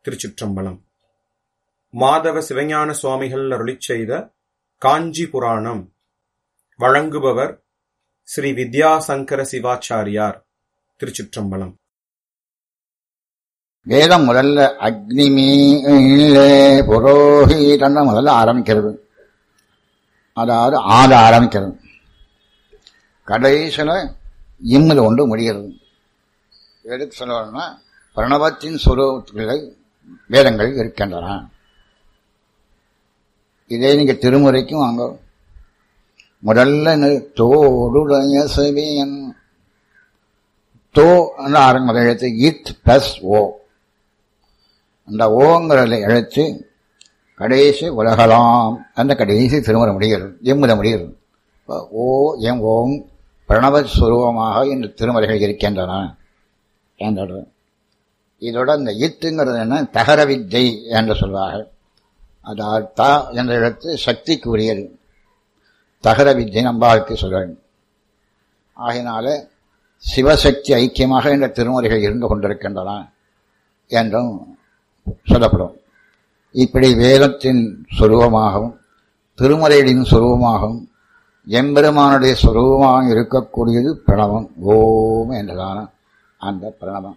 திருச்சிற்றம்பலம் மாதவ சிவஞான சுவாமிகள் அருளிச் செய்த காஞ்சி புராணம் வழங்குபவர் ஸ்ரீ வித்யாசங்கர சிவாச்சாரியார் திருச்சிற்றம்பலம் வேதம் முதல்ல அக்னிமீலே புரோஹிதன் முதல்ல ஆரம்பிக்கிறது அதாவது ஆத ஆரம்பிக்கிறது கடைசியில் இம்மில் ஒன்று முடிகிறது எதுக்கு சொல்லணும்னா பிரணவத்தின் சுரூபங்களை வேதங்கள் இருக்கின்றன இதே நீங்க திருமுறைக்கும் வாங்க முதல்ல தோடுடைய செவியன் தோ ஆரம்ப எழுத்து இத் பிளஸ் ஓ அந்த ஓங்கிற எழுத்து கடைசி உலகலாம் அந்த கடைசி திருமுறை முடிகிறது எம்முறை முடிகிறது ஓ எம் ஓம் பிரணவ சுரூபமாக இந்த திருமுறைகள் இருக்கின்றன என்றது இதோட இந்த இத்துங்கிறது என்ன தகர வித்தை என்று சொல்வார்கள் அதாவது த என்ற எழுத்து சக்திக்கு உரியது தகர வித்தை நம்பாவுக்கு சொல்வேன் ஆகினால சிவசக்தி ஐக்கியமாக இந்த திருமுறைகள் இருந்து கொண்டிருக்கின்றன என்றும் சொல்லப்படும் இப்படி வேதத்தின் சுரூபமாகவும் திருமுறைகளின் சுரூபமாகவும் எம்பெருமானுடைய சுரூபமாக இருக்கக்கூடியது பிரணவம் ஓம் என்றதான அந்த பிரணவம்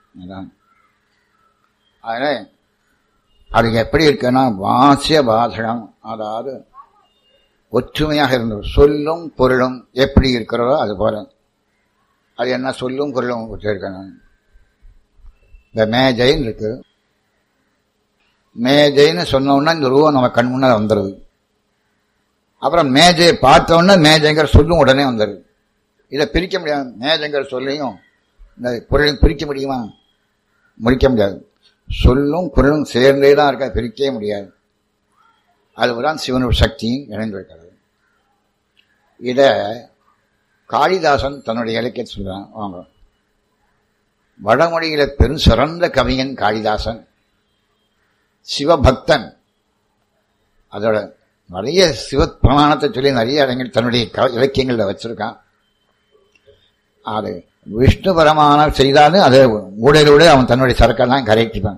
அதனால அது எப்படி இருக்குன்னா வாசிய பாசனம் அதாவது ஒற்றுமையாக இருந்தது சொல்லும் பொருளும் எப்படி இருக்கிறதோ அது போல அது என்ன சொல்லும் பொருளும் வச்சிருக்கணும் இந்த மேஜைன்னு இருக்கு மேஜைன்னு சொன்னோம்னா இந்த ரூபம் நம்ம கண் முன்னால் வந்துடுது அப்புறம் மேஜையை பார்த்தோன்னா மேஜைங்கிற சொல்லும் உடனே வந்துடுது இதை பிரிக்க முடியாது மேஜைங்கிற சொல்லையும் இந்த பொருளையும் பிரிக்க முடியுமா முடிக்க முடியாது சொல்லும் பொருளும் சேர்ந்தே தான் இருக்க பிரிக்கவே முடியாது அதுதான் சிவனுடைய சக்தியும் இணைந்திருக்கிறது இதை காளிதாசன் தன்னுடைய இலக்கிய சொல்றான் வாங்க வடமொழியில பெரும் சிறந்த கவிஞன் காளிதாசன் சிவபக்தன் அதோட நிறைய சிவ பிரமாணத்தை சொல்லி நிறைய இடங்கள் தன்னுடைய இலக்கியங்களில் வச்சிருக்கான் அது விஷ்ணு பரமானம் செய்தாலும் அதை ஊழலோட அவன் தன்னுடைய சரக்கெல்லாம் கரைட்டிப்பான்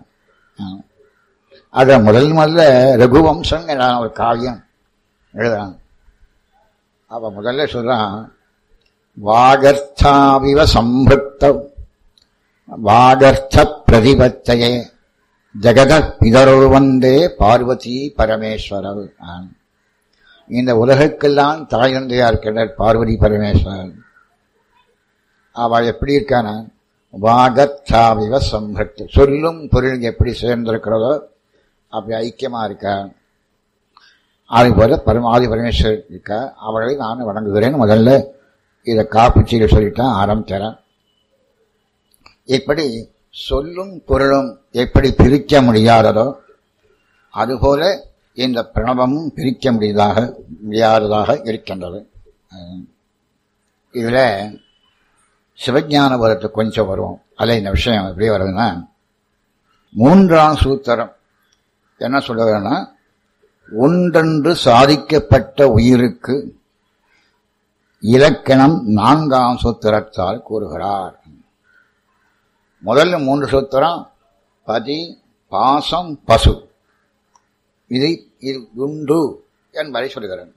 அத முதல் முதல்ல ரகுவம்சம் ஒரு காவியம் எழுதுறான் அவ முதல்ல சொல்றான் வாகர்த்தாவிவ சம்பிருத்த வாகர்த்த பிரதிபத்தையே ஜெகத பிதரொரு வந்தே பார்வதி பரமேஸ்வரர் இந்த உலகுக்கெல்லாம் தாயந்தையா இருக்கின்றார் பார்வதி பரமேஸ்வரன் அவள் எப்படி இருக்கான வாகத்தாவிவ சம்பிருத்தி சொல்லும் பொருள் எப்படி சேர்ந்திருக்கிறதோ அப்படி ஐக்கியமா இருக்கா அது போல பரமாதி பரமேஸ்வரர் இருக்கா அவளை நான் வணங்குகிறேன் முதல்ல இதை காப்பிச்சியில் சொல்லிட்டேன் ஆரம்பிக்கிறேன் இப்படி சொல்லும் பொருளும் எப்படி பிரிக்க முடியாததோ அதுபோல இந்த பிரணவமும் பிரிக்க முடியாதாக முடியாததாக இருக்கின்றது இதுல சிவஞான வரத்து கொஞ்சம் வரும் அதில் இந்த விஷயம் எப்படி வருதுன்னா மூன்றாம் சூத்திரம் என்ன சொல்லுகிறேன்னா ஒன்றென்று சாதிக்கப்பட்ட உயிருக்கு இலக்கணம் நான்காம் சூத்திரத்தால் கூறுகிறார் முதல்ல மூன்று சூத்திரம் பதி பாசம் பசு இதை இது உண்டு என்பதை சொல்லுகிறேன்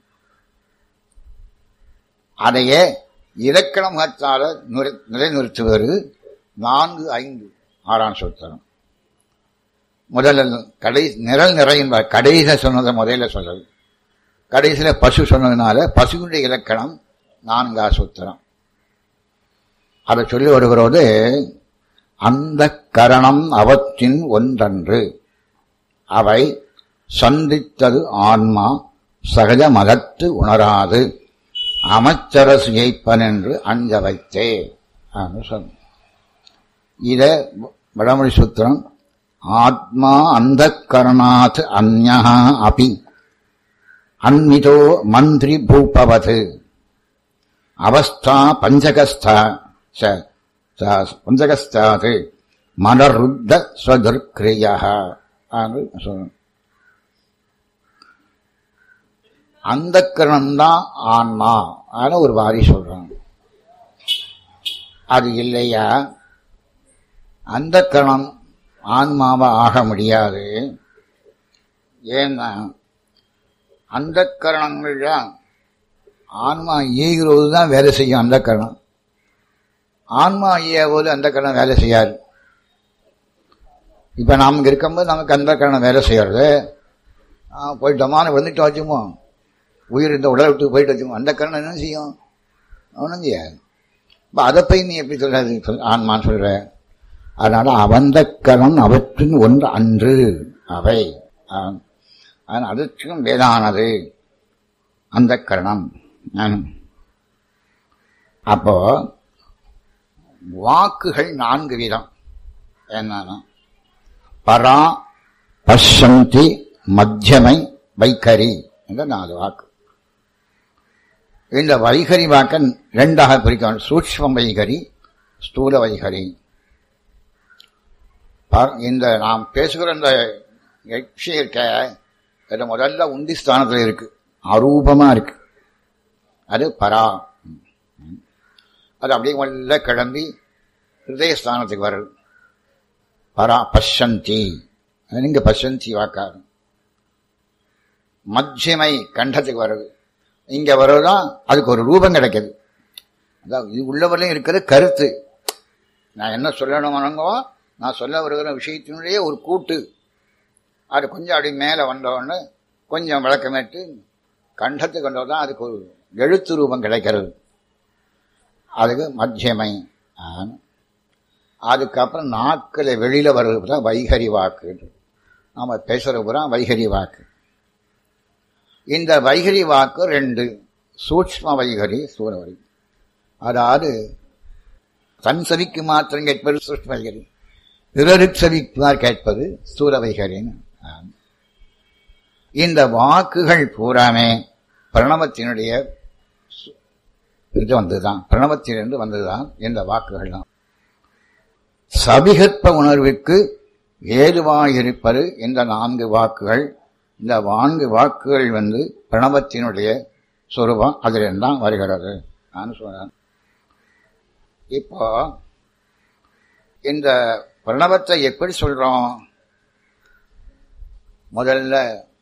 அதையே இலக்கணத்தால நிலைநிறுத்துவது நான்கு ஐந்து ஆறாம் சூத்திரம் முதல்ல கடை நிரல் நிறையின் கடைசியில சொன்னதை முதல்ல சொல்றது கடைசியில பசு சொன்னதுனால பசுவினுடைய இலக்கணம் நான்கா சூத்திரம் அதை சொல்லி வருகிறது அந்த கரணம் அவற்றின் ஒன்றன்று அவை சந்தித்தது ஆன்மா சகஜ மகத்து உணராது அமைச்சரசு ஜெயிப்பன் என்று அஞ்ச வைத்தே சொன்ன இத வடமொழி சூத்திரம் ஆத்மா அந்த கரணாத் அந்யா அபி அந்நிதோ மந்திரி பூபவது அவஸ்தா பஞ்சகஸ்தா பஞ்சகஸ்தாது மனருத்த ஸ்வதுர்கிரியா அந்த கரணம்தான் ஆன்மா ஒரு வாரி சொல்றான் அது இல்லையா அந்த கணம் ஆன்மாவா ஆக முடியாது ஏன்னா அந்த கரணங்கள்ல ஆன்மா ஈகிறது தான் வேலை செய்யும் அந்த கரணம் ஆன்மா ஈய போது அந்த கரணம் வேலை செய்யாது இப்ப நாம் இங்க இருக்கும்போது நமக்கு அந்த கரணம் வேலை செய்யறது போயிட்டோமான வந்துட்டு வச்சுமோ உயிர் இந்த உடலை விட்டு போயிட்டு வச்சுமோ அந்த கரணம் என்ன செய்யும் ஒன்றும் செய்யாது இப்போ அதை போய் நீ எப்படி சொல்றது சொல் ஆன்மான்னு சொல்ற அதனால அவந்த கரணம் அவற்றின் ஒன்று அன்று அவை அதற்கும் வேதானது அந்த கரணம் அப்போ வாக்குகள் நான்கு விதம் என்னன்னா பரா பசந்தி மத்தியமை வைகரி என்ற நாலு வாக்கு இந்த வைகரி வாக்க ரெண்டாக பிரிக்கணும் சூக்ம வைகரி ஸ்தூல வைகரி இந்த நாம் பேசுகிற இந்த யக்ஷி இருக்க இது முதல்ல உண்டி ஸ்தானத்தில் இருக்கு அரூபமா இருக்கு அது பரா அது அப்படியே முதல்ல கிளம்பி ஹிருதயஸ்தானத்துக்கு வருது பரா பசந்தி இங்க பசந்தி வாக்காரு மத்தியமை கண்டத்துக்கு வருது இங்க வருவதுதான் அதுக்கு ஒரு ரூபம் கிடைக்குது அதான் இது உள்ளவரையும் இருக்கிற கருத்து நான் என்ன சொல்லணுமோ நான் சொல்ல வருகிற விஷயத்தினுடைய ஒரு கூட்டு அது கொஞ்சம் அப்படி மேலே வந்தோடனே கொஞ்சம் விளக்கமேட்டு கண்டத்துக்கு வந்தோதான் அதுக்கு ஒரு எழுத்து ரூபம் கிடைக்கிறது அதுக்கு மத்தியமை அதுக்கப்புறம் நாக்கில் வெளியில் வர்றது தான் வைகரி வாக்கு நாம் பேசுகிற பூரா வைகரி வாக்கு இந்த வைகரி வாக்கு ரெண்டு சூக்ம வைகரி சூர வைகரி அதாவது தன் செவிக்கு மாத்திரம் கேட்பது சூக்ம வைகரி பிறருக்கு செவிக்குமார் கேட்பது சூர வைகரின்னு இந்த வாக்குகள் பூராமே பிரணவத்தினுடைய இது வந்ததுதான் பிரணவத்திலிருந்து வந்ததுதான் இந்த வாக்குகள் தான் சபிகற்ப உணர்வுக்கு ஏதுவாயிருப்பது இந்த நான்கு வாக்குகள் இந்த நான்கு வாக்குகள் வந்து பிரணவத்தினுடைய சொரூபம் அதில் தான் வருகிறது நான் சொல்றேன் இப்போ இந்த பிரணவத்தை எப்படி சொல்றோம் முதல்ல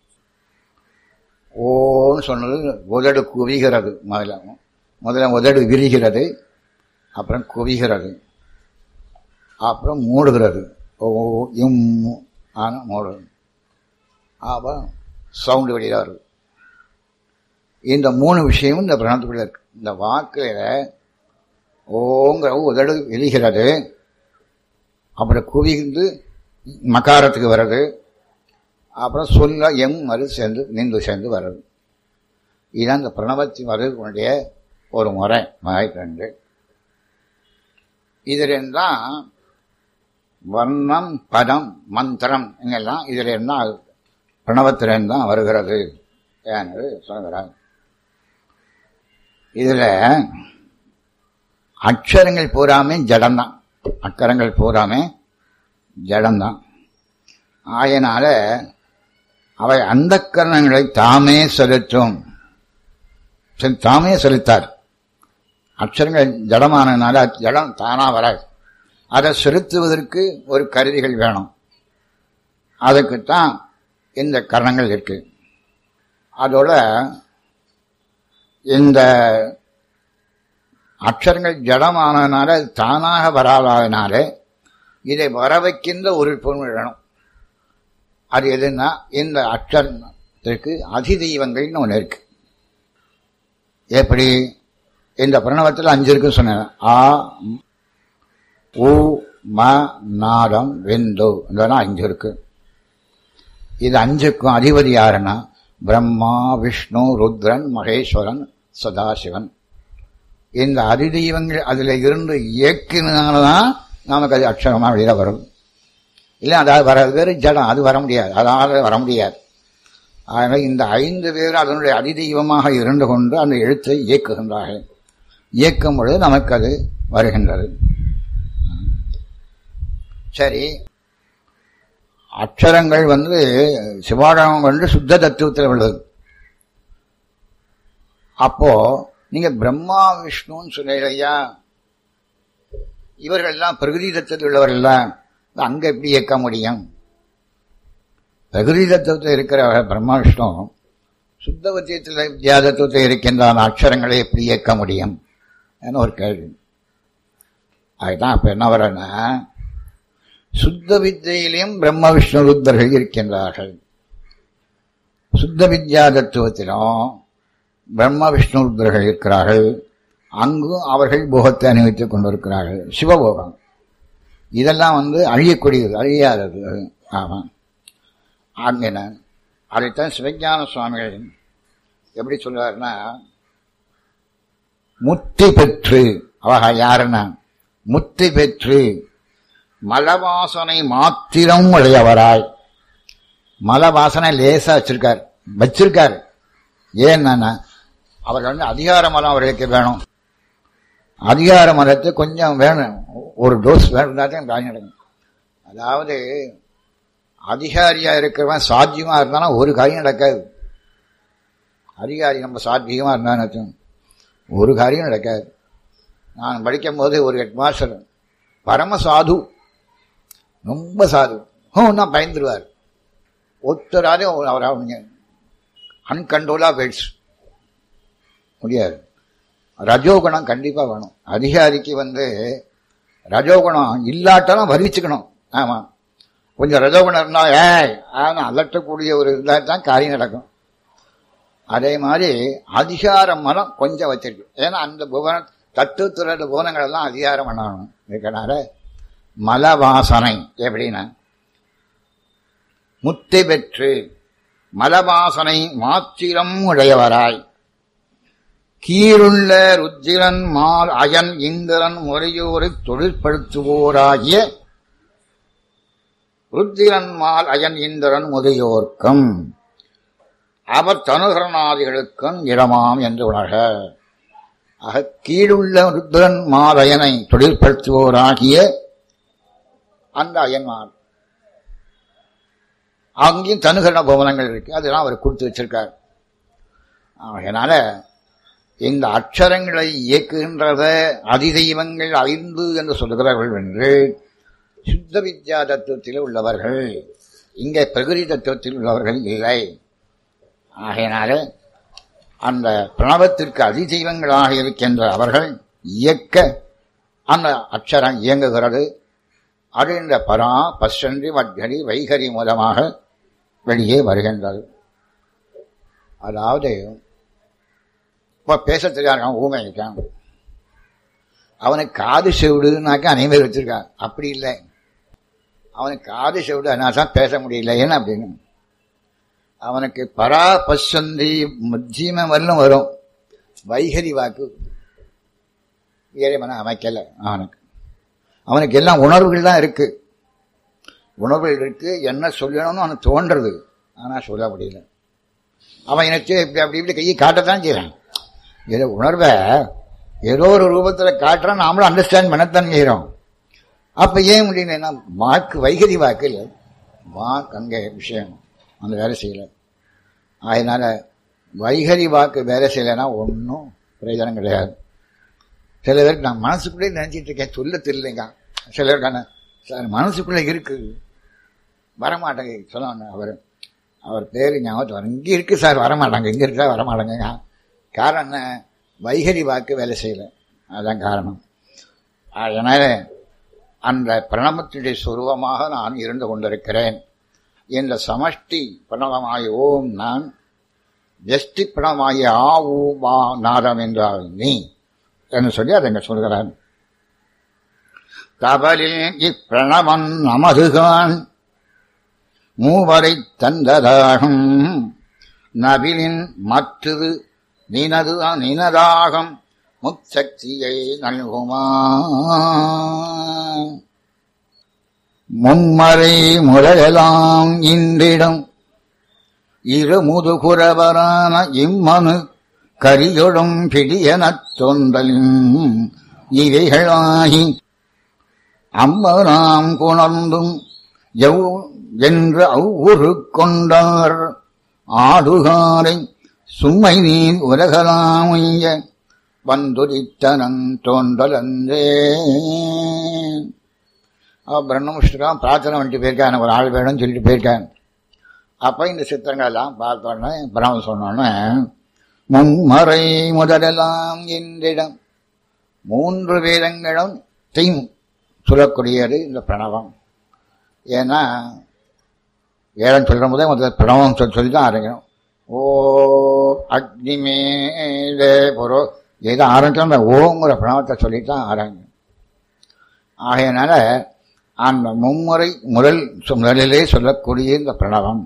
ஓன்னு சொன்னது உதடு குவிகிறது முதல்ல முதல்ல உதடு விரிகிறது அப்புறம் குவிகிறது அப்புறம் மூடுகிறது ஓ இம் ஆன மூடுறது அப்புறம் சவுண்டு வெளியில் வருது இந்த மூணு விஷயமும் இந்த பிரணத்துக்குள்ள இருக்கு இந்த வாக்கில் ஓங்கிற உதடு விரிகிறது அப்புறம் குவிந்து மகாரத்துக்கு வர்றது அப்புறம் சொல்ல எம் மறு சேர்ந்து நின்று சேர்ந்து வர்றது இதுதான் இந்த பிரணவத்தின் வருவதனுடைய ஒரு முறை ரெண்டு இதில் தான் வர்ணம் பதம் மந்திரம் இங்கெல்லாம் இதில் இருந்தால் பிரணவத்திலிருந்து தான் வருகிறது என்று சொல்கிறார் இதில் அக்ஷரங்கள் பூராமே ஜடம்தான் அக்கரங்கள் பூராமே ஜடம்தான் ஆயனால அவை அந்த கரணங்களை தாமே செலுத்தும் தாமே செலுத்தார் அக்ஷரங்கள் ஜடமானதுனால ஜடம் தானா வராது அதை செலுத்துவதற்கு ஒரு கருவிகள் வேணும் அதுக்குத்தான் இந்த கரணங்கள் இருக்கு அதோட இந்த அக்ஷரங்கள் ஜடமானதுனால தானாக வராதனால இதை வர வைக்கின்ற ஒரு பொருள் வேணும் அது எதுன்னா இந்த அக்ஷரத்திற்கு அதிதெய்வங்கள்னு ஒன்று இருக்கு எப்படி இந்த பிரணவத்தில் அஞ்சு இருக்கு சொன்னேன் ஆ உ ம நாதம் வெந்து இதெல்லாம் அஞ்சு இருக்கு இது அஞ்சுக்கும் அதிபதி யாருன்னா பிரம்மா விஷ்ணு ருத்ரன் மகேஸ்வரன் சதாசிவன் இந்த அதிதெய்வங்கள் அதில் இருந்து இயக்கினால்தான் நமக்கு அது அக்ஷரமாக வெளியில வரும் இல்லை அதாவது வர வேறு ஜடம் அது வர முடியாது அதனால் வர முடியாது அதனால் இந்த ஐந்து பேர் அதனுடைய அதிதெய்வமாக இருந்து கொண்டு அந்த எழுத்தை இயக்குகின்றார்கள் இயக்கும் பொழுது நமக்கு அது வருகின்றது சரி அக்ஷரங்கள் வந்து சிவாடகம் வந்து சுத்த தத்துவத்தில் உள்ளது அப்போ நீங்க பிரம்மா விஷ்ணுன்னு சொல்லையா இவர்கள் எல்லாம் பிரகிருதி தத்துவத்தில் உள்ளவர்கள் அங்க எப்படி இயக்க முடியும் பிரகிருதி தத்துவத்தில் இருக்கிற பிரம்மா விஷ்ணு சுத்த வித்தியத்தில் வித்யா தத்துவத்தில் இருக்கின்ற அந்த அக்ஷரங்களை எப்படி இயக்க முடியும் என ஒரு கேள்வி அதுதான் அப்ப என்ன வரனா சுத்த வித்தியிலையும் பிரம்ம விஷ்ணு ருத்தர்கள் இருக்கின்றார்கள் சுத்த வித்யா தத்துவத்திலும் பிரம்ம விஷ்ணு ருத்ரர்கள் இருக்கிறார்கள் அங்கும் அவர்கள் போகத்தை அணிவித்துக் கொண்டிருக்கிறார்கள் சிவபோகம் இதெல்லாம் வந்து அழியக்கூடியது அழியாதது ஆமாம் ஆங்கின அதைத்தான் சிவஞான சுவாமிகள் எப்படி சொல்றாருன்னா முத்தி பெற்று அவக யாருன்னா முத்தி பெற்று மலவாசனை மாத்திரம் உடையவராய் மலவாசனை லேசா வச்சிருக்கார் வச்சிருக்காரு ஏன்னா அவர் வந்து அதிகார மலம் அவர்களுக்கு வேணும் அதிகார மலத்தை கொஞ்சம் வேணும் ஒரு டோஸ் வேணும் தான் காரியம் நடக்கும் அதாவது அதிகாரியா இருக்கிறவன் சாத்தியமா இருந்தாலும் ஒரு காரியம் நடக்காது அதிகாரி நம்ம சாத்வீகமா இருந்தான்னு ஒரு காரியம் நடக்காது நான் படிக்கும் போது ஒரு ஹெட் மாஸ்டர் பரம சாது ரொம்ப சாது ஹோன்னா பயந்துருவார் ஒருத்தராதே அவர் அவங்க அன்கண்ட்ரோலா போயிடுச்சு முடியாது ரஜோகுணம் கண்டிப்பா வேணும் அதிகாரிக்கு வந்து ரஜோகுணம் இல்லாட்டாலும் வரிச்சுக்கணும் ஆமா கொஞ்சம் ரஜோகுணம் இருந்தா ஏய் ஆனா அலட்டக்கூடிய ஒரு இதாக தான் காரியம் நடக்கும் அதே மாதிரி அதிகார மனம் கொஞ்சம் வச்சிருக்கு ஏன்னா அந்த புவன தத்துவத்துறை புவனங்கள் எல்லாம் அதிகாரம் பண்ணணும் இருக்கனால மல வாசனை எப்படின்னா முத்தை பெற்று மலவாசனை மாத்திரம் உடையவராய் கீழுள்ள ருத்திரன் மால் அயன் இந்திரன் முறையோரை தொழிற்படுத்துவோராகிய ருத்திரன் மால் அயன் இந்திரன் முதையோர்க்கும் அவர் தனுகரணாதிகளுக்கும் இடமாம் என்று உணர்க ஆக கீழுள்ள ருத்ரன் மால் அயனை தொழிற்படுத்துவோராகிய அந்த அயன்மார் அங்கேயும் தனுகரண பவனங்கள் இருக்கு அதெல்லாம் அவர் கொடுத்து வச்சிருக்கார் அதனால இந்த அக்ஷரங்களை இயக்குகின்றத அதிதெய்வங்கள் ஐந்து என்று சொல்லுகிறார்கள் என்று சுத்த வித்யா தத்துவத்தில் உள்ளவர்கள் இங்கே பிரகிருதி தத்துவத்தில் உள்ளவர்கள் இல்லை ஆகையினால அந்த பிரணவத்திற்கு அதிதெய்வங்களாக இருக்கின்ற அவர்கள் இயக்க அந்த அக்ஷரம் இயங்குகிறது அது இந்த பரா பசன்றி வட்கரி வைகரி மூலமாக வெளியே வருகின்றது அதாவது இப்போ பேச தெரியாத ஊமை இருக்கான் அவனுக்கு காது செவிடுனாக்கா அனைவரும் வச்சிருக்கான் அப்படி இல்லை அவனுக்கு காது செவிடு அதனால தான் பேச முடியல ஏன்னா அப்படின்னு அவனுக்கு பரா பசந்தி மத்தியம வரலும் வரும் வைகரி வாக்கு இறைவனை அமைக்கல அவனுக்கு அவனுக்கு எல்லாம் உணர்வுகள் தான் இருக்கு உணர்வுகள் இருக்கு என்ன சொல்லணும்னு அவனுக்கு தோன்றது ஆனா சொல்ல முடியல அவன் எனக்கு இப்படி அப்படி இப்படி கையை காட்டத்தான் செய்யறான் ஏதோ உணர்வை ஏதோ ஒரு ரூபத்துல காட்டுறான் நாமளும் அண்டர்ஸ்டாண்ட் பண்ணத்தான் செய்யறோம் அப்ப ஏன் முடியலன்னா வாக்கு வைகரி வாக்கு இல்லை வாக்கு அங்க விஷயம் அந்த வேலை செய்யல அதனால வைகரி வாக்கு வேலை செய்யலைன்னா ஒன்றும் பிரயோஜனம் கிடையாது சில பேருக்கு நான் மனசுக்குள்ளே நினைச்சிட்டு இருக்கேன் சொல்ல தெரியலைங்க சிலருக்கான சார் மனசுக்குள்ள இருக்கு வரமாட்டேங்க சொல்ல அவர் அவர் பேரு ஞாபகத்து வர இங்கே இருக்கு சார் வரமாட்டாங்க இங்கே இருக்கா வரமாட்டாங்க காரணம் என்ன வைகரி வாக்கு வேலை செய்யல அதுதான் காரணம் அதனால அந்த பிரணவத்துடைய சுரூபமாக நான் இருந்து கொண்டிருக்கிறேன் இந்த சமஷ்டி பிரணவமாய ஓம் நான் ஜஸ்டி பிரணவமாகிய ஆ ஊ வா நாதம் என்றால் நீ என்று சொல்லி அதை இங்க சொல்கிறார் தபலில் இப்பிரணவன் நமதுகான் மூவரை தந்ததாகும் நபிலின் மற்றது நினது நினதாகம் முச்சக்தியை நல்குமா முன்மறை முறையலாம் இன்றிடம் இரு முதுகுரவரான இம்மனு கரியொடும் பிடியனத் தோன்றலின் இவைகளாகி அம்மராம் குணர்ந்தும் எவ் என்று அவ்வுரு கொண்டார் ஆடுகாரை சும்மை நீர் உலகலாமைய வந்துரித்தனன் தோன்றலன்றே அவன் பிரம்மமுஷ்டிக்கான் பிரார்த்தனை பண்ணிட்டு போயிருக்கான் எனக்கு ஒரு ஆள் வேணும்னு சொல்லிட்டு போயிருக்கான் அப்ப இந்த சித்திரங்கள் எல்லாம் பார்த்தோன்னே பிரம்ம சொன்னோன்னே மும்மறை முதலெல்லாம் என்றிடம் மூன்று வேதங்களும் தீம் சொல்லக்கூடியது இந்த பிரணவம் ஏன்னா வேதம் சொல்லும் போதே முதல்ல பிரணவம் சொல்லி சொல்லி தான் ஆரம்பிக்கணும் ஓ அக்னிமேலே பொறோ எதை ஆரம்பிச்சோம் அந்த ஓங்கிற பிரணவத்தை சொல்லி தான் ஆரம்பிக்கணும் ஆகையனால அந்த மும்முறை முதல் முதலிலே சொல்லக்கூடிய இந்த பிரணவம்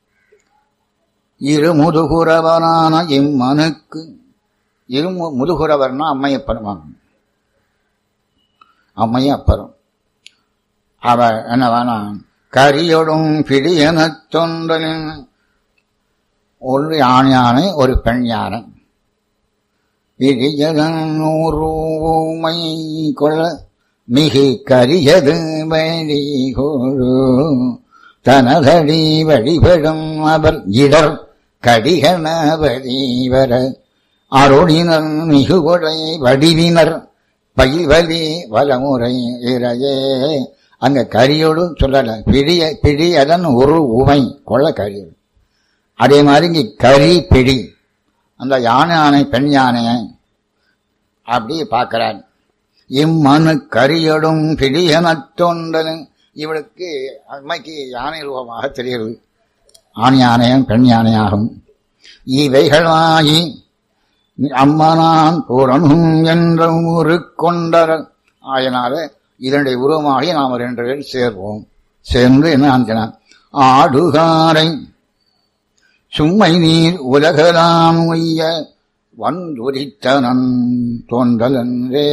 இரு முதுகுறவனான இம்மனுக்கு இரு மு- முதுகுறவர்னா அம்மையப்பருமான் அம்மையப்பரும் அவ என்னவானா கரியொடும் பிடியனத் தொண்டலின் ஒரு ஆண் யானை ஒரு பெண் யானை பிடியதன் நூறுமை கொள்ள மிகு கரியது வழி கொழு தனதடி வழிபடும் அவர் இடர் கடிகணபதி வர அருளினர் மிகு கொடை வடிவினர் பயில்வலி வலமுறை இறையே அங்க கரியோடு சொல்லல பிடிய பிடியதன் ஒரு உமை கொள்ள கரியோடு அதே மாதிரி இங்க கரி பிடி அந்த யானை யானை பெண் யானையை அப்படி பார்க்கிறான் இம்மனு கரியடும் பிடியனத் தோன்றலும் இவளுக்கு அம்மைக்கு யானை ரூபமாக தெரிகிறது ஆண் யானையும் பெண் யானையாகும் இவைகளாகி அம்மனான் பூரணும் என்ற ஊரு கொண்டர ஆயனால இதனுடைய உருவமாகி நாம் ரெண்டு பேர் சேர்வோம் சேர்ந்து என்ன ஆஞ்சினான் ஆடுகாரை சும்மை நீர் உலகலாம் உய்ய வந்துரித்தனன் தோன்றலன்றே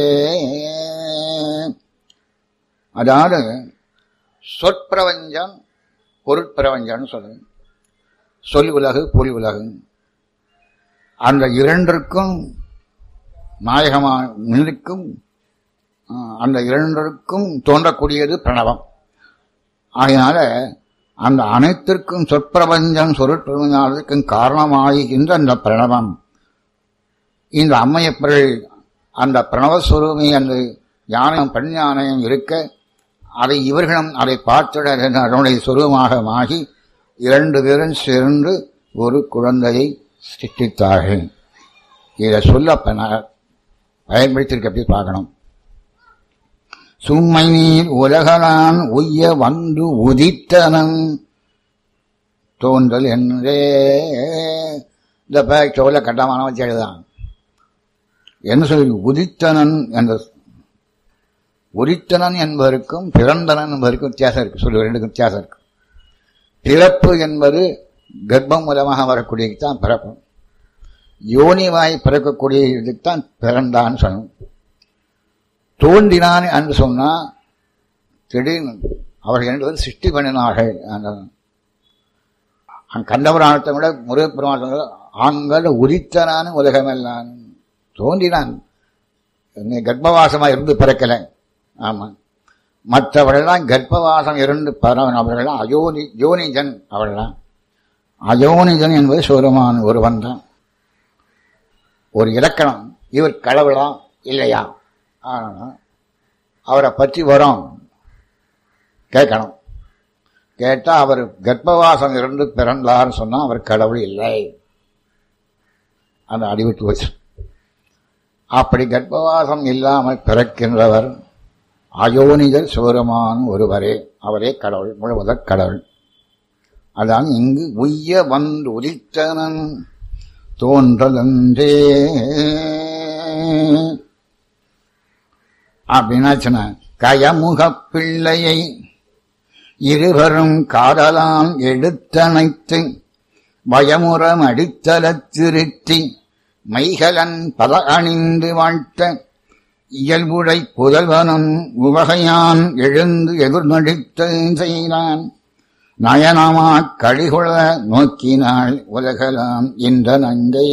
அதாவது சொற்பிரபஞ்சம் பொருட்பிரபஞ்சம்னு சொல்லுங்க சொல் உலகு பொல் உலகு அந்த இரண்டிற்கும் நாயகமா நிற்கும் அந்த இரண்டிற்கும் தோன்றக்கூடியது பிரணவம் ஆகையினால அந்த அனைத்திற்கும் சொற்பிரபஞ்சம் சொற்பிரபஞ்சத்துக்கும் காரணமாகின்ற அந்த பிரணவம் இந்த அம்மையப்பர்கள் அந்த பிரணவஸ்வரூபி அந்த யானையும் பெண் யானையும் இருக்க அதை இவர்களும் அதை பார்த்துட அதனுடைய சுரூபமாக ஆகி இரண்டு பேரும் சேர்ந்து ஒரு குழந்தையை சிருஷ்டித்தார்கள் இதை சொல்ல பயன்படுத்தியிருக்க எப்படி பார்க்கணும் சும்மை நீர் உலகலான் உய்ய வந்து உதித்தனன் தோன்றல் என்றே இந்த பேச்சோல கட்டமான வச்சு எழுதான் என்ன சொல்லி உதித்தனன் என்ற உரித்தனன் என்பதற்கும் பிறந்தனன் என்பதற்கும் வித்தியாசம் இருக்கு சொல்லு ரெண்டுக்கும் வித்தியாசம் இருக்கு பிறப்பு என்பது கர்ப்பம் மூலமாக வரக்கூடியதுக்கு தான் பிறப்பு யோனிவாய் பிறக்கக்கூடிய இதுக்கு தான் பிறந்தான்னு சொல்லணும் தோன்றினான் என்று சொன்னா திடீர்னு அவர்கள் என்பது சிருஷ்டி பண்ணினார்கள் கண்டபுராணத்தை விட முருகப்பெருமாள் ஆண்கள் உரித்தனான உலகமெல்லாம் தோன்றினான் கர்ப்பவாசமா இருந்து பிறக்கல ஆமா மற்றவர்கள்லாம் கர்ப்பவாசம் இருந்து பரவன் அவர்கள்லாம் அயோனி யோனிஜன் அவர்கள்லாம் அயோனிஜன் என்பது சூரமான ஒருவன் தான் ஒரு இலக்கணம் இவர் கடவுளா இல்லையா ஆனா அவரை பற்றி வரும் கேட்கணும் கேட்டா அவர் கர்ப்பவாசம் இருந்து பிறந்தார்னு சொன்னா அவர் கடவுள் இல்லை அந்த அடிவிட்டு வச்சு அப்படி கர்ப்பவாசம் இல்லாமல் பிறக்கின்றவர் அயோனிதர் சிவருமான ஒருவரே அவரே கடவுள் முழுவதற் கடவுள் அதான் இங்கு உய்ய வந்து உதித்தனன் தோன்றலன்றே அப்படின்னாச்சுன்னா கயமுகப் பிள்ளையை இருவரும் காதலாம் எடுத்தனைத்து பயமுறம் அடித்தலத் திருத்தி மைகலன் பல அணிந்து வாழ்த்த இயல்புடை புதல்வனும் உவகையான் எழுந்து எதிர்நடித்த செய்தான் நயனமா கழிகுள நோக்கினாள் உலகலாம் என்ற நங்கை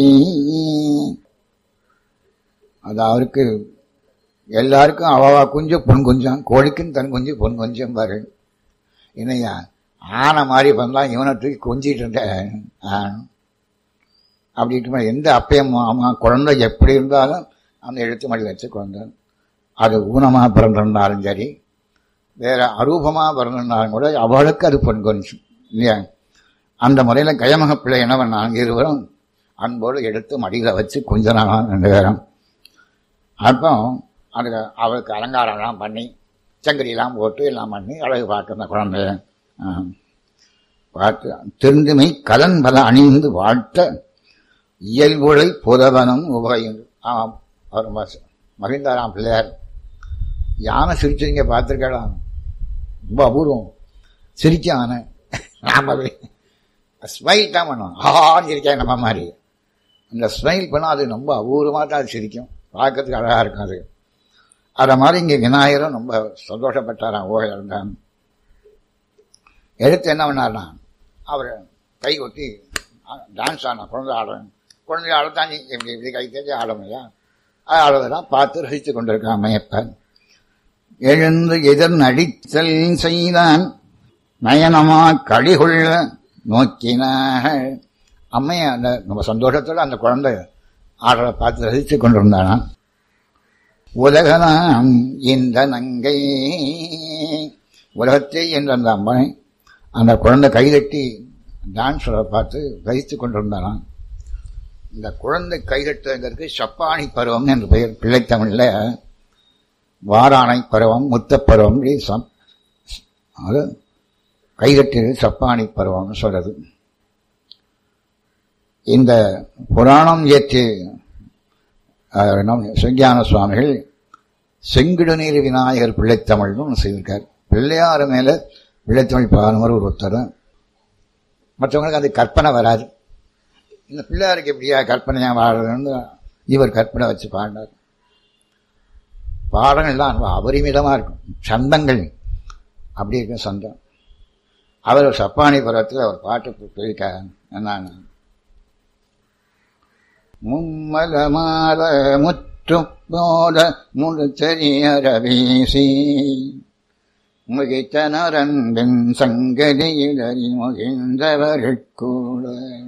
அது அவருக்கு எல்லாருக்கும் அவவா குஞ்சு பொன் குஞ்சம் கோழிக்கும் தன் குஞ்சு பொன் கொஞ்சம் பாரு என்னையா ஆனை மாதிரி வந்தா இவனை தூக்கி கொஞ்சிட்டு இருந்தேன் அப்படின்ட்டு எந்த அப்பையும் அம்மா குழந்தை எப்படி இருந்தாலும் அந்த எழுத்து மொழி வச்சு குழந்தை அது ஊனமாக பிறந்திருந்தாலும் சரி வேற அரூபமா வரணுன்னாலும் கூட அவளுக்கு அது பொன் கொஞ்சம் இல்லையா அந்த முறையில கயமக பிள்ளை என்ன பண்ணாங்க இருவரும் அன்போடு எடுத்து மடியில வச்சு கொஞ்ச நாளாம் ரெண்டு பேரும் அப்போ அதுக்கு அவளுக்கு அலங்காரம்லாம் பண்ணி சங்கடியெல்லாம் போட்டு எல்லாம் பண்ணி அழகு பார்த்து அந்த குழந்தைய ஆ, பார்த்து திருந்துமை கலன் பல அணிந்து வாழ்த்த இயல்புலை புதவனம் உபயம் ஆமாம் அவர் ம- மகிழ்ந்தாராம் பிள்ளையார் யானை சிரிச்சீங்க பார்த்துருக்கலாம் ரொம்ப அபூர்வம் சிரிக்க யானை நாம ஸ்மைல் தான் பண்ணுவோம் ஆன்னு சிரிக்கா நம்ம மாதிரி அந்த ஸ்மைல் பண்ணால் அது ரொம்ப அபூர்வமாக தான் அது சிரிக்கும் பார்க்கறதுக்கு அழகாக இருக்கும் அது அதை மாதிரி இங்கே விநாயகரும் ரொம்ப சந்தோஷப்பட்டாராம் ஓகே இருந்தான் எடுத்து என்ன பண்ணார்னா அவர் கை கொட்டி டான்ஸ் ஆனா குழந்தை ஆடுறேன் குழந்தை ஆடத்தான் நீ இப்படி இப்படி கை தேடி ஆடமையா ஆடுவதெல்லாம் பார்த்து ரசித்து கொண்டிருக்கான் மையப்பன் எழுந்து எதிர் நடித்தல் செய்தான் நயனமா கடிகொள்ள நோக்கினாள் அம்மைய அந்த நம்ம சந்தோஷத்தோட அந்த குழந்தை ஆடலை பார்த்து ரசித்து கொண்டிருந்தானா உலகனாம் இந்த நங்கை உலகத்தை என்ற அந்த அம்மனை அந்த குழந்தை கைதட்டி டான்ஸ் பார்த்து ரசித்து கொண்டிருந்தானாம் இந்த குழந்தை கைதட்டுங்கிறதுக்கு சப்பானி பருவம் என்று பெயர் பிள்ளைத்தமிழில் வாராணை பருவம் முத்தப் பருவம் இப்படி சப் அது கைதட்டியது சப்பானி பருவம்னு சொல்றது இந்த புராணம் ஏற்றி அஹ், நம் சுஞான சுவாமிகள் செங்கிடுநீர் விநாயகர் பிள்ளைத்தமிழ்னு ஒன்று செய்திருக்கார் பிள்ளையார் மேல பிள்ளைத்தமிழ் பாடுமாறு ஒரு ஒருத்தர் மற்றவங்களுக்கு அது கற்பனை வராது இந்த பிள்ளையாருக்கு எப்படியா கற்பனையா வாடுறதுன்னு இவர் கற்பனை வச்சு பாடினார் பாடங்கள்லாம் ரொம்ப அபரிமிதமா இருக்கும் சந்தங்கள் அப்படி இருக்கும் சந்தம் அவர் சப்பானி பருவத்தில் அவர் பாட்டு போயிருக்கார் என்னன்னு மும்மலமால முற்று போல முழுச்சரியர வீசி முகித்தனரன்பின் சங்கதியிலறி முகிழ்ந்தவருட்கூட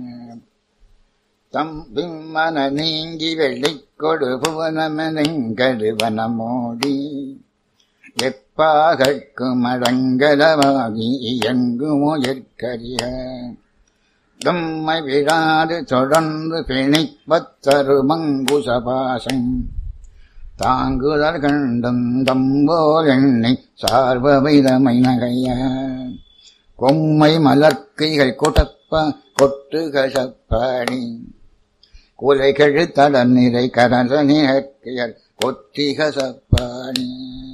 தம் பிம்மன நீங்கி வெள்ளிக்கொடு புவனமெனங்கடுவனமோடி எப்பாகட்கும் அடங்கலமாகி இயங்குமுயற்கரிய தம்மை விழாது தொடர்ந்து பிணிப்பத்தரு மங்குசபாசம் தாங்குதல் கண்டும் தம்போல் எண்ணி சார்பவிதமை நகைய கொம்மை மலர்க்கைகள் கொட்டப்ப கொட்டுக சப்பாடி குலைகழு தடர் நிறை கரச நிகழ்கியர் கொத்திக சப்பாடி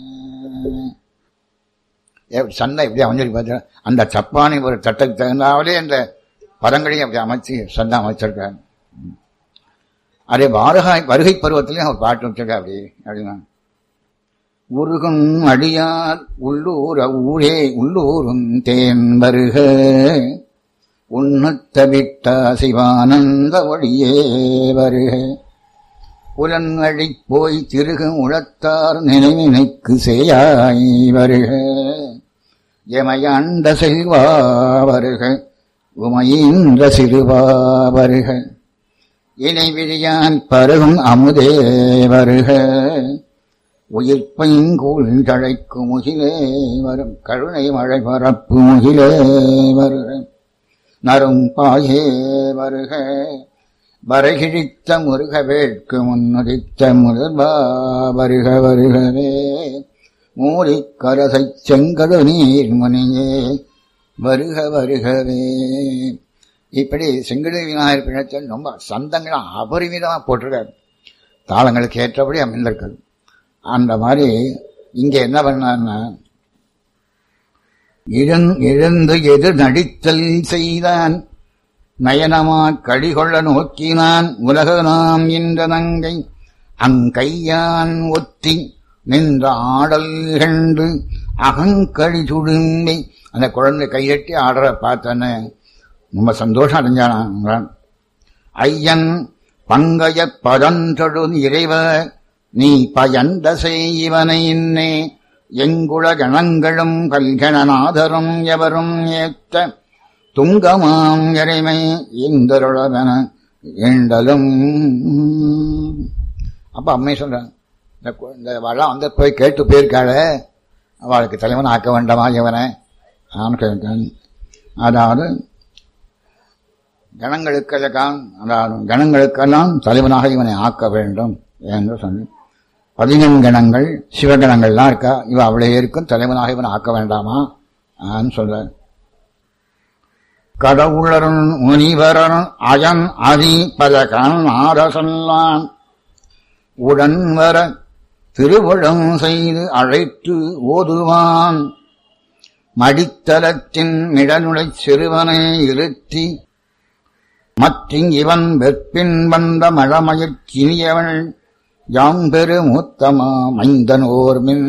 எப்படி சண்டை எப்படி அமைஞ்சிருக்கு பார்த்தா அந்த சப்பானி ஒரு சட்டத்துக்கு தகுந்தாவதே அந்த பதங்களையும் அப்படி அமைச்சு சண்டை அமைச்சிருக்காங்க அதே வாரகாய் வருகை பருவத்திலையும் அவர் பாட்டு வச்சிருக்கா அப்படி அப்படின்னா உருகும் அடியார் உள்ளூர ஊரே உள்ளூரும் தேன் வருக உன்னத்த விட்ட சிவானந்த ஒளியே வருக புலன்வழி போய் திருகும் உளத்தார் நினைவினைக்கு செய்யாய் வருக எமையாண்ட செல்வா வருக உமையின்ற சிறுவா வருக இணை விழியான் பருகும் அமுதே வருக உயிர்ப்பைங்கூழ் தழைக்கும் முகிலே வரும் கருணை மழை பரப்பு முகிலே வருக நரும் பாயே வருக வரகிழித்த முருக வேட்கு முன்னுரித்த முதல்வா வருக வருகவே மூலிக்கரசைச் செங்கடு நீர் முனியே வருக வருகவே இப்படி செங்கடு விநாயகர் பிழைத்தல் ரொம்ப சந்தங்களை அபரிமிதமாக போட்டிருக்காரு தாளங்களுக்கு ஏற்றபடி அமைந்திருக்கிறது அந்த மாதிரி இங்க என்ன பண்ணார்னா இழந் இழந்து எதிர் நடித்தல் செய்தான் நயனமா கடிகொள்ள நோக்கினான் உலக நாம் என்ற நங்கை அங்கையான் ஒத்தி நின்ற ஆடல் கண்டு அகங்கழி சுடும்பி அந்த குழந்தை கையட்டி ஆடுற பார்த்தன ரொம்ப சந்தோஷம் அடைஞ்சானான் ஐயன் பங்கைய பதன்றொடு இறைவ நீ பயந்த செய்வனை இன்னே எங்குள கணங்களும் கல்கணநாதரும் எவரும் ஏத்த துங்கமாம் இறைமை இந்தருளவன ஏண்டலும் அப்ப அம்மை சொல்றான் இந்த கு- இந்த வளம் வந்து போய் கேட்டு போயிருக்காள அவளுக்கு தலைவன் ஆக்க வேண்டாமா இவனை நான் கேட்டேன் அதாவது கணங்களுக்கெல்லாம் அதாவது கணங்களுக்கெல்லாம் தலைவனாக இவனை ஆக்க வேண்டும் என்று சொல்லி பதினெண்கணங்கள் சிவகணங்கள்லாம் இருக்கா இவ அவளே இருக்கும் தலைவனாக இவனை ஆக்க வேண்டாமா ஆன்னு சொல்ற கடவுளரும் முனிவரன் அயன் அதி பல கண் ஆரசல்லான் உடன் வர திருவிழம் செய்து அழைத்து ஓதுவான் மடித்தலத்தின் மிடனுடைச் சிறுவனை இருத்தி மற்றிங் இவன் வெற்பின் வந்த மழமயிற் கினியவள் யாம் பெரு மூத்தமா மைந்தன் ஓர்மின்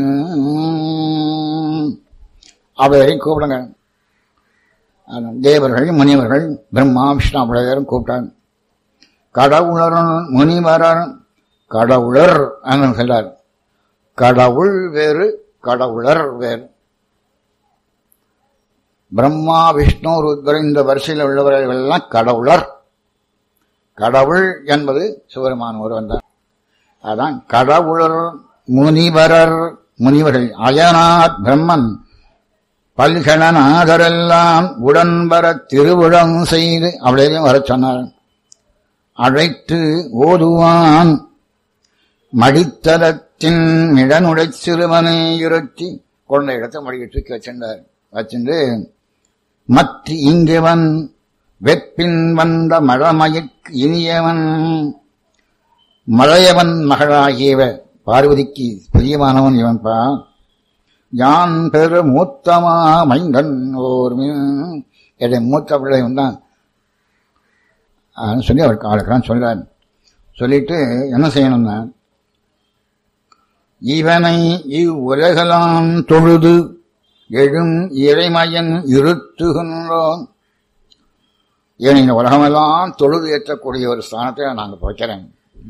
அவரை கூப்பிடுங்க தேவர்கள் முனிவர்கள் பிரம்மா விஷ்ணு அவ்வளவு கூப்பிட்டாங்க கடவுளர் முனிவரர் கடவுளர் சொல்றார் கடவுள் வேறு கடவுளர் வேறு பிரம்மா விஷ்ணு ருத்ர இந்த வரிசையில் உள்ளவர்கள் எல்லாம் கடவுளர் கடவுள் என்பது சிவருமான ஒருவன் தான் அதான் கடவுளர் முனிவரர் முனிவர்கள் அயனாத் பிரம்மன் பல்கணநாதரெல்லாம் உடன்பர திருவிழம் செய்து அவளையும் வர சொன்னார் அழைத்து ஓதுவான் மடித்தலத்தின் இடனுடை சிறுவனை இருத்தி குழந்தை இடத்தை மடிக்க தூக்கி வச்சிருந்தார் வச்சிருந்து மற்ற இங்கவன் வெப்பின் வந்த மழமயிற்கு இனியவன் மழையவன் மகளாகியவ பார்வதிக்கு பிரியமானவன் இவன் பா யான் பெரு மூத்தமா மைந்தன் ஓர் என்னுடைய மூத்த பிள்ளை தான் சொல்லி அவர் அவளுக்கெல்லாம் சொல்றார் சொல்லிட்டு என்ன செய்யணும்னா இவனை இவ்வுலகலாம் தொழுது எழும் இறைமயன் இருத்துகின்றோம் ஏன் இந்த உலகமெல்லாம் தொழுது ஏற்றக்கூடிய ஒரு ஸ்தானத்தை நாங்கள் வைக்கிறேன்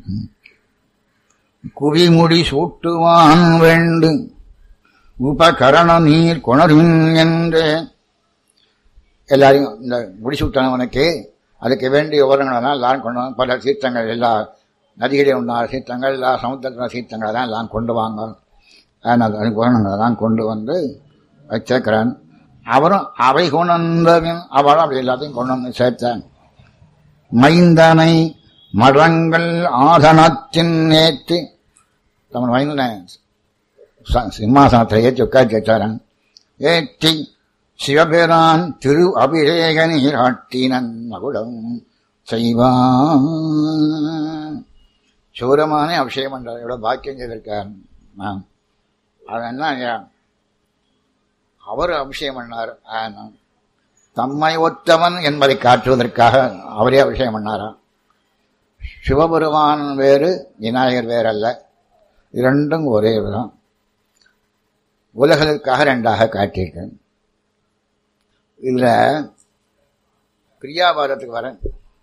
குவிமுடி சூட்டுவான் வேண்டு உபகரண நீர் கொணர்வின் என்று எல்லாரையும் இந்த முடிசூட்டானவனுக்கு அதுக்கு வேண்டிய உபகரணங்கள் எல்லாரும் கொண்டு பல சீர்த்தங்கள் எல்லா நதிகளில் உண்டான சீர்த்தங்கள் எல்லா சமுத்திரத்தில் சீர்த்தங்கள் தான் எல்லாம் கொண்டு வாங்க அதுக்கு உபகரணங்கள் எல்லாம் கொண்டு வந்து வச்சிருக்கிறான் அவரும் அவை கொண்டவன் அவளும் அப்படி எல்லாத்தையும் கொண்டு வந்து சேர்த்தான் மைந்தனை மடங்கள் ஆதனத்தின் ஏற்றி தமன் மைந்தனை சிம்மாசனத்தில் ஏற்றி உட்காந்து வச்சாரன் ஏற்றி சிவபெரான் திரு அபிஷேக நீராட்டினன் மகுடம் செய்வான் சூரமானே அபிஷேகம் பண்றார் எவ்வளவு பாக்கியம் செய்திருக்கார் நான் அது என்ன அவர் அபிஷேகம் பண்ணார் தம்மை ஒத்தவன் என்பதை காட்டுவதற்காக அவரே அபிஷேகம் பண்ணாரா சிவபெருமான் வேறு விநாயகர் வேறு அல்ல இரண்டும் ஒரே விதம் உலகளுக்காக ரெண்டாக காட்டியிருக்கேன் இதுல கிரியாபாரத்துக்கு வரேன்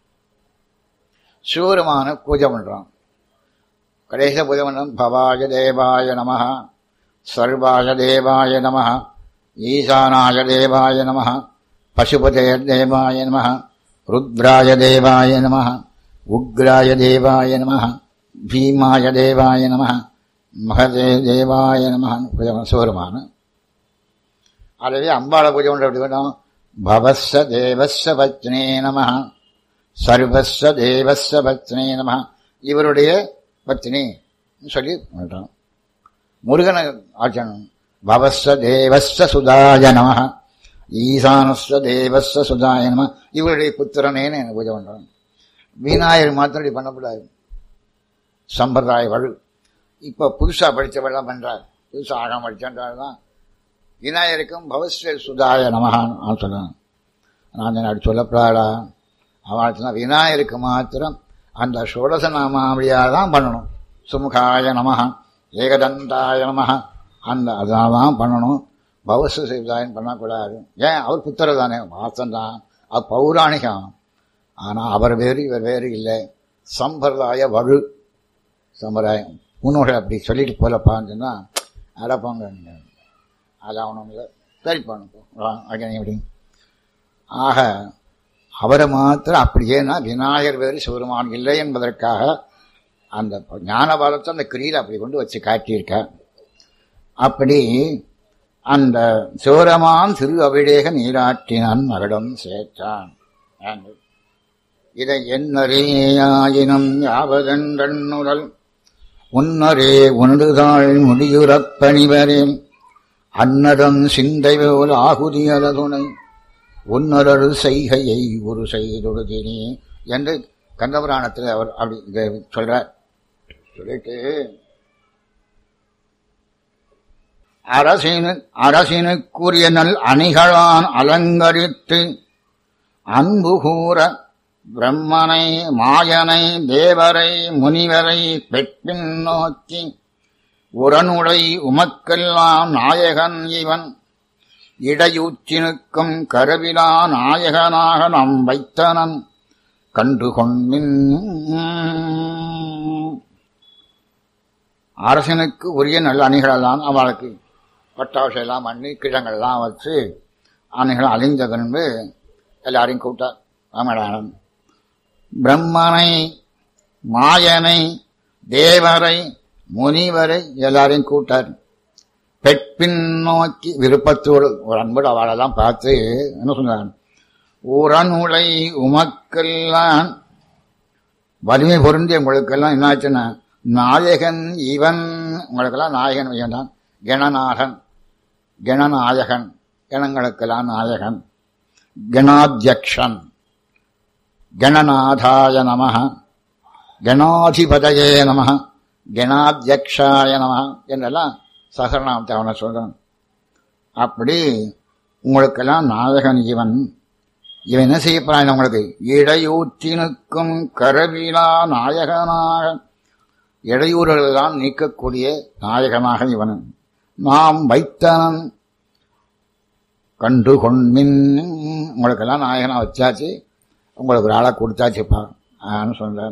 சிவபெருமான பூஜை பண்றோம் கடைசி பூஜை பண்றோம் பவாய தேவாய நம சர்வாய தேவாய நம ஈசானாய தேவாய நம பசுபதே தேவாய நம ருத்ராய தேவாய நம உக்ராய தேவாய நம பீமாய தேவாய நம மகதே தேவாய நம சிவருமான அதுவே அம்பாள பூஜை பண்ற எப்படி வேணும் பவஸ்ஸ தேவஸ்ஸ பத்னே நம சர்வஸ்ஸ தேவஸ்ஸ பத்னே நம இவருடைய பத்னி சொல்லி பண்றோம் முருகனை ஆச்சனம் பவஸ்ஸ தேவஸ்ஸ சுதாய நம ஈசானஸ்ஸ தேவஸ்ஸ சுதாய நம இவருடைய புத்திரனேன்னு எனக்கு பூஜை பண்றோம் விநாயகர் மாத்திரம் இப்படி பண்ணக்கூடாது சம்பிரதாய வழு இப்ப புதுசா படித்தவெல்லாம் பண்றார் புதுசா ஆழம் படிச்சான் விநாயகருக்கும் பவஸ்ரீ சுதாய நமகான்னு சொல்லணும் நான் அப்படி சொல்லப்படாடா அவன் விநாயகருக்கு மாத்திரம் அந்த ஷோடச நாமாவளியாக தான் பண்ணணும் சுமுகாய நமக ஏகதந்தாய நமக அந்த அதனால தான் பண்ணணும் பவஸ்ரீ சுதாயன் பண்ணக்கூடாது ஏன் அவர் புத்தர் தானே வாசம் தான் அது பௌராணிகம் ஆனால் அவர் வேறு இவர் வேறு இல்லை சம்பிரதாய வலு சம்பிரதாயம் முன்னோர்கள் அப்படி சொல்லிட்டு போலப்பான்னு சொன்னால் அடப்பாங்க அது அவனும் இல்லை சரி பண்ணுப்போம் எப்படி ஆக அவரை மாத்திரம் அப்படியேனா விநாயகர் வேறு சிவருமான் இல்லை என்பதற்காக அந்த ஞான பாலத்தை அந்த கிரியில் அப்படி கொண்டு வச்சு காட்டியிருக்க அப்படி அந்த சிவரமான் திரு அபிடேக நீராட்டினான் மகளிடம் சேர்த்தான் என்று. இதை என்னரேயாயினும் யாவதென்றன்னுடல் உன்னரே உனதுதாள் முடியுறப் பணிவரேன் அன்னதம் சிந்தை போல் ஆகுதியல துணை உன்னரரு செய்கையை ஒரு செய்தொடுதினே என்று கந்தபுராணத்தில் அவர் அப்படி இதை சொல்றார் சொல்லிட்டு அரசினு அரசினுக்குரிய நல் அணிகளான் அலங்கரித்து அன்பு கூற பிரம்மனை மாயனை தேவரை முனிவரை பெற்பின் நோக்கி உரனுடை உமக்கெல்லாம் நாயகன் இவன் இடையூற்றினுக்கும் கருவிலா நாயகனாக நாம் வைத்தனன் கண்டு கொண்டின் அரசனுக்கு உரிய நல்ல அணிகளெல்லாம் அவளுக்கு பட்டாசெல்லாம் பண்ணி கிழங்கெல்லாம் வச்சு அணிகள் அழிந்த பின்பு எல்லாரையும் கூப்பிட்டார் ராமநாதன் பிரம்மனை மாயனை தேவரை முனிவரை எல்லாரையும் கூட்டார் பெட்பின் நோக்கி விருப்பத்தோடு ஒரு அன்போடு அவளெல்லாம் பார்த்து என்ன சொன்னார் உரனுளை உமக்கெல்லாம் வலிமை பொருந்திய உங்களுக்கெல்லாம் என்னாச்சுன்னா நாயகன் இவன் உங்களுக்கெல்லாம் நாயகன் இவன் தான் கணநாதன் கணநாயகன் கணங்களுக்கெல்லாம் நாயகன் கணாத்தியக்ஷன் கணநாதாய நம கணாதிபதயே நம கணாத்தியக்ஷாய நம என்றெல்லாம் சகரநாமத்தை அவனை சொல்றான் அப்படி உங்களுக்கெல்லாம் நாயகன் இவன் இவன் என்ன செய்ய போறான் உங்களுக்கு இடையூற்றினுக்கும் கரவிலா நாயகனாக இடையூறுகளெல்லாம் நீக்கக்கூடிய நாயகனாக இவன் நாம் வைத்தனன் கண்டு கொண்மின் உங்களுக்கெல்லாம் நாயகனா வச்சாச்சு உங்களுக்கு ஒரு ஆளை கொடுத்தாச்சுப்பா ஆன்னு சொல்றேன்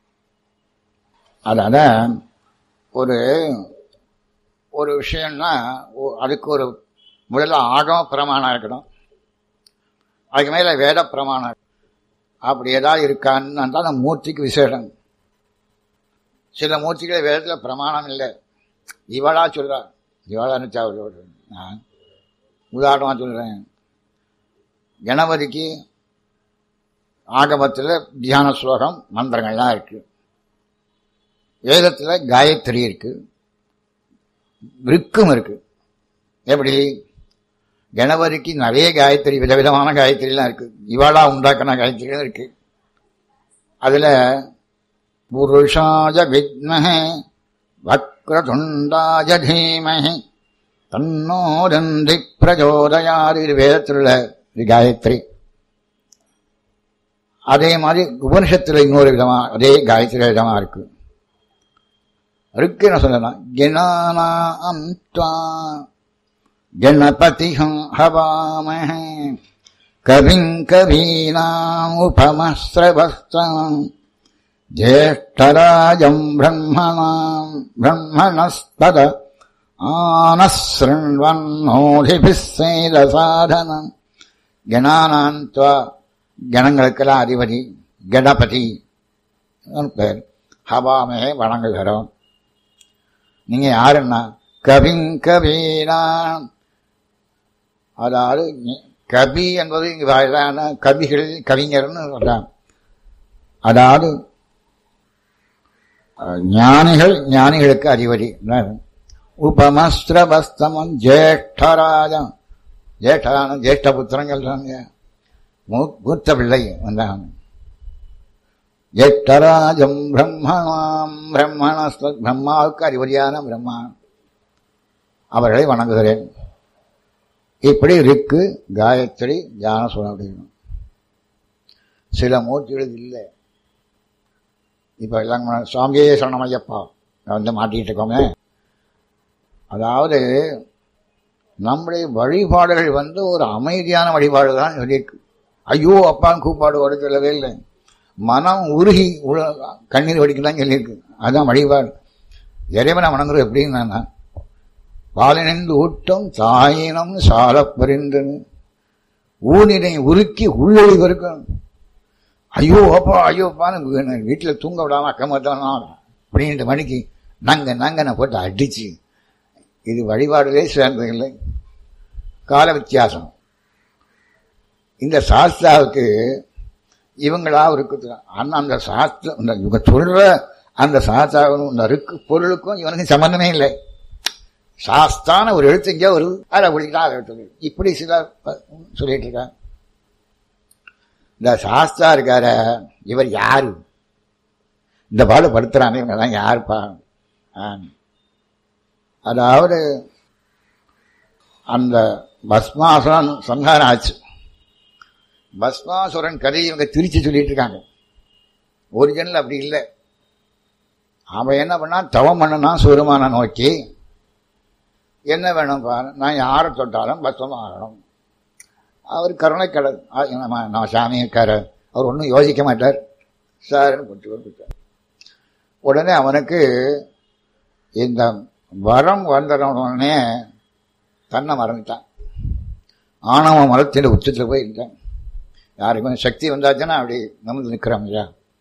அதால ஒரு ஒரு விஷயம்னா ஒ- அதுக்கு ஒரு முதல்ல ஆகம பிரமாணம் இருக்கணும் அதுக்கு மேல வேத பிரமாணம் இருக்கு. அப்படி ஏதாவது இருக்கான்னு தான் அந்த மூர்த்திக்கு விசேஷம் சில மூர்த்திகள் வேதத்தில் பிரமாணம் இல்லை இவளா சொல்றா இவளா நினைச்சா அவளோட நான் உதாரணமா சொல்றேன் கணபதிக்கு ஆகமத்தில் தியான ஸ்லோகம் மந்திரங்கள்லாம் இருக்கு வேதத்தில் காயத்ரி இருக்கு விருக்கும் இருக்கு எப்படி கணபதிக்கு நிறைய காயத்ரி விதவிதமான காயத்ரிலாம் இருக்கு இவாளா உண்டாக்கின காயத்ரிலாம் இருக்கு அதுல புருஷாய வித்மஹே வக்ரதுண்டாய தீமஹி தன்னோதந்தி பிரஜோதயாது இது வேதத்தில் உள்ள இது காயத்ரி அதே மாதிரி உபனிஷத்துல இன்னொரு விதமா அதே காயத்ரி விதமா இருக்கு இருக்கு என்ன சொல்லலாம் கணானாம் துவா கணபதிஹம் ஹவாமஹே கவிங் கவீனாம் உபமஸ்ரவஸ்தாம் ஜேஷ்டராஜம் பிரம்மணாம் பிரம்மணஸ்பத ஆனஸ்ருண்வன்னோதிபிசேதசாதனம் கணானாம் துவா கணங்களுக்கெல்லாம் அதிபதி கணபதி பேர் ஹவாமே வணங்குகிறோம் நீங்க யாருன்னா கவிங் கவீனா அதாவது நீ- கவி என்பது இங்கு வயதான கவிகள் கவிஞர்னு சொல்றாங்க அதாவது அஹ், ஞானிகள் ஞானிகளுக்கு அதிபதி உபமஸ்திரபஸ்தமம் ஜேஷ்டராஜம் ஜேஷ்டரான ஜேஷ்ட புத்திரங்கள் சொன்னாங்க மூ- மூத்த பிள்ளை வந்தாங்க ஜேஷ்டராஜம் பிரம்மணாம் பிரம்மணஸ்த பிரம்மாவுக்கு அதிபதியான பிரம்மா அவர்களை வணங்குகிறேன் இப்படி இருக்கு காயத்ரி தியான சொல்ல அப்படின்னு சில மூர்த்திகள் இல்லை இப்ப எல்லாம் முன்னாடி, சுவாமியே சரணமையப்பா வந்து மாட்டிட்டு இருக்கோமே அதாவது நம்முடைய வழிபாடுகள் வந்து ஒரு அமைதியான வழிபாடு தான் சொல்லியிருக்கு ஐயோ அப்பான்னு கூப்பாடு வர சொல்லவே இல்லை மனம் உருகி உழ- கண்ணீர் வடிக்கலாம் சொல்லியிருக்கு அதுதான் வழிபாடு இறைவனை வணங்குறது எப்படின்னு நான் பாலினிந்து ஊட்டம் தாயினம் சாலப் பரிந்தது ஊனினை உருக்கி உள்ளொளி வரைக்கும் ஐயோ அப்பா ஐயோ அப்பான்னு வீட்டில் தூங்க விடாம அக்கமத்தானா அப்படின்ற மணிக்கு நாங்க நாங்க நான் போட்டு அடிச்சு இது வழிபாடுலே சேர்ந்ததில்லை கால வித்தியாசம் இந்த சாஸ்திராவுக்கு இவங்களா இருக்குது ஆனா அந்த சாஸ்திரம் இந்த இவங்க சொல்ற அந்த சாஸ்திராவும் இந்த இருக்கு பொருளுக்கும் இவனுக்கு சம்பந்தமே இல்லை சாஸ்தான ஒரு எழுத்து இங்கே வருது அதை அப்படின்னா அதை எழுத்து இப்படி சில சொல்லிட்டு இருக்காங்க இந்த சாஸ்தா இருக்கார இவர் யாரு இந்த பாடு படுத்துறாங்க இவங்க தான் யாருப்பா ஆ. அதாவது அந்த பஸ்மாசுரன் சந்தானம் ஆச்சு பஸ்மாசுரன் கதையை இவங்க திரிச்சு சொல்லிட்டு இருக்காங்க ஒரிஜினல் அப்படி இல்லை அவன் என்ன பண்ணான் தவம் பண்ணனான் சூரியமான நோக்கி என்ன வேணும் பாரு நான் யாரை தொட்டாலும் பஸ்மம் ஆகணும் அவர் கருணைக்கடல் ஆ, நம்ம நம்ம சாமி இருக்காரு அவர் ஒன்றும் யோசிக்க மாட்டார் சார்னு கொண்டு கொடுத்தார் உடனே அவனுக்கு இந்த வரம் வந்தவுடனே தன்னை மறந்துட்டான் ஆணவ மரத்தின் உச்சத்தில் போய் இருந்தான் யாருக்கும் சக்தி வந்தாச்சுன்னா அப்படி நிமிர்ந்து நிற்கிறான் இல்லையா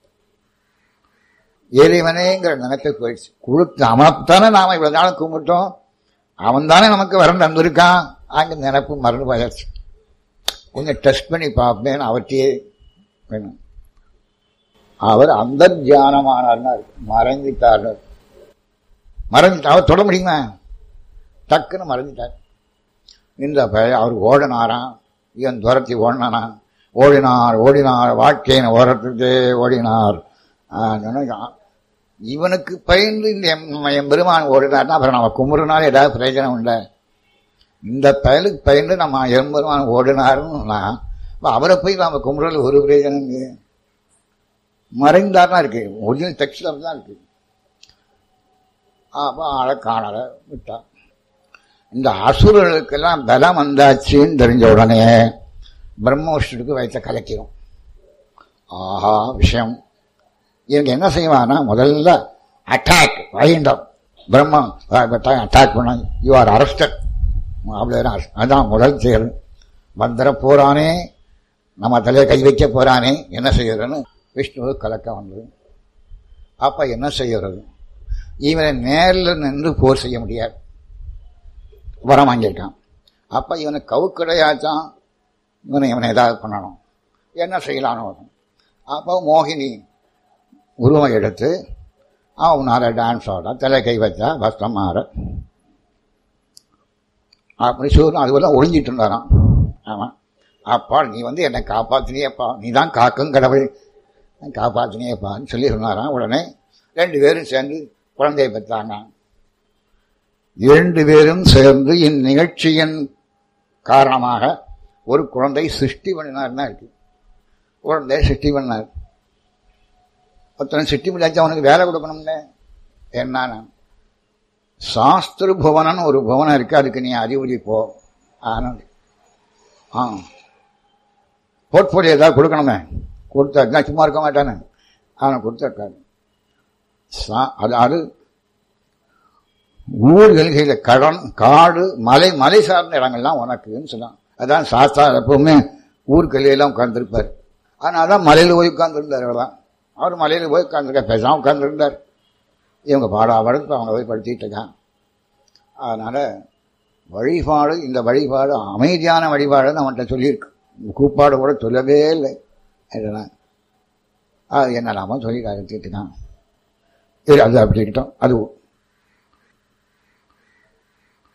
இறைவனேங்கிற நினைப்பு போயிடுச்சு கொடுத்து அவனைத்தானே நாம இவ்வளவு நாளும் கும்பிட்டோம் அவன் தானே நமக்கு வரம் தந்திருக்கான் அங்க நினைப்பு மறந்து போயாச்சு கொஞ்சம் டெஸ்ட் பண்ணி பார்ப்பேன் அவற்றையே வேணும் அவர் அந்த தியானமானார்னா மறைஞ்சிட்டார் மறைஞ்சிட்டா அவர் தொட முடியுமா டக்குன்னு மறைஞ்சிட்டார் இந்த பய- அவர் ஓடினாராம் இவன் துரத்தி ஓடினானா ஓடினார் ஓடினார் வாழ்க்கையின் ஓரத்துக்கே ஓடினார் ஆ, சொன்னா, இவனுக்கு பயந்து இந்த எம் எம் பெருமான் ஓடினார்னா அப்புறம் நம்ம கும்பிடுனால ஏதாவது பிரயோஜனம் உண்டா இந்த பயலுக்கு பயந்து நம்ம எம்பெருமான் ஓடினாருன்னா அப்ப அவரை போய் நாம கும்பிடுறது ஒரு பிரயோஜனம் இல்லையே. மறைந்தார்னா இருக்கு ஒரிஜினல் டெக்ஸ்ட்ல தான் இருக்கு அப்போ ஆளை காணல விட்டா இந்த அசுரர்களுக்கெல்லாம் பலம் வந்தாச்சுன்னு தெரிஞ்ச உடனே பிரம்மோஷ்டருக்கு வயிற்ற கலக்கிறோம் ஆஹா விஷயம் இவங்க என்ன செய்வான்னா முதல்ல அட்டாக் வைண்டம் பிரம்மம் அட்டாக் பண்ண யூ ஆர் அரஸ்டட் அவ்வளோதான் அதான் முதல் செயல் வந்துட போறானே நம்ம தலையை கை வைக்க போறானே என்ன செய்யறதுன்னு விஷ்ணுவு கலக்க வந்தது அப்ப என்ன செய்யறது இவனை நேரில் நின்று போர் செய்ய முடியாது வரம் வாங்கியிருக்கான் அப்ப இவனை கவுக்கடையாச்சான் இவனை இவனை ஏதாவது பண்ணணும் என்ன செய்யலான்னு வரும் அப்போ மோகினி உருவம் எடுத்து அவனால டான்ஸ் ஆட தலை கை வச்சா வஸ்திரம் மாற அப்படி சூரியன் அதுபோல ஒளிஞ்சிட்டு இருந்தாராம் ஆமாம் அப்பா நீ வந்து என்னை காப்பாத்தினியப்பா நீ தான் காக்கும் கடவுள் காப்பாத்தினியப்பான்னு சொல்லி சொன்னாராம் உடனே ரெண்டு பேரும் சேர்ந்து குழந்தையை பெற்றாங்க இரண்டு பேரும் சேர்ந்து இந்நிகழ்ச்சியின் காரணமாக ஒரு குழந்தை சிருஷ்டி பண்ணினார்னா இருக்கு குழந்தைய சிருஷ்டி பண்ணார் ஒருத்தனை சிருஷ்டி பண்ணியாச்சும் அவனுக்கு வேலை கொடுக்கணும்ல என்னன்னா சாஸ்திர புவனன்னு ஒரு புவனம் இருக்கு அதுக்கு நீ அறிவுரை போ ஆனந்த் ஆ போர்ட்போலியோ ஏதாவது கொடுக்கணுமே கொடுத்தா சும்மா இருக்க மாட்டானே அவனை கொடுத்துருக்காரு அதாவது ஊர்களில் கடன் காடு மலை மலை சார்ந்த இடங்கள்லாம் உனக்குன்னு சொன்னான் அதான் சாஸ்தா எப்பவுமே ஊர்களிலாம் உட்கார்ந்துருப்பார் ஆனால் அதான் மலையில் போய் உட்கார்ந்துருந்தார் அவ்வளோதான் அவர் மலையில் போய் உட்காந்துருக்கார் பேசாமல் உட்கார்ந்துருந்தார் இவங்க பாடா படுத்து அவங்க போய் படுத்திட்டு இருக்கான் அதனால வழிபாடு இந்த வழிபாடு அமைதியான வழிபாடுன்னு அவன்கிட்ட சொல்லியிருக்கு கூப்பாடு கூட சொல்லவே இல்லை என்னன்னா அது என்னடாமோ சொல்லி கருத்திட்டு இருக்கான் சரி அது அப்படி இருக்கட்டும் அது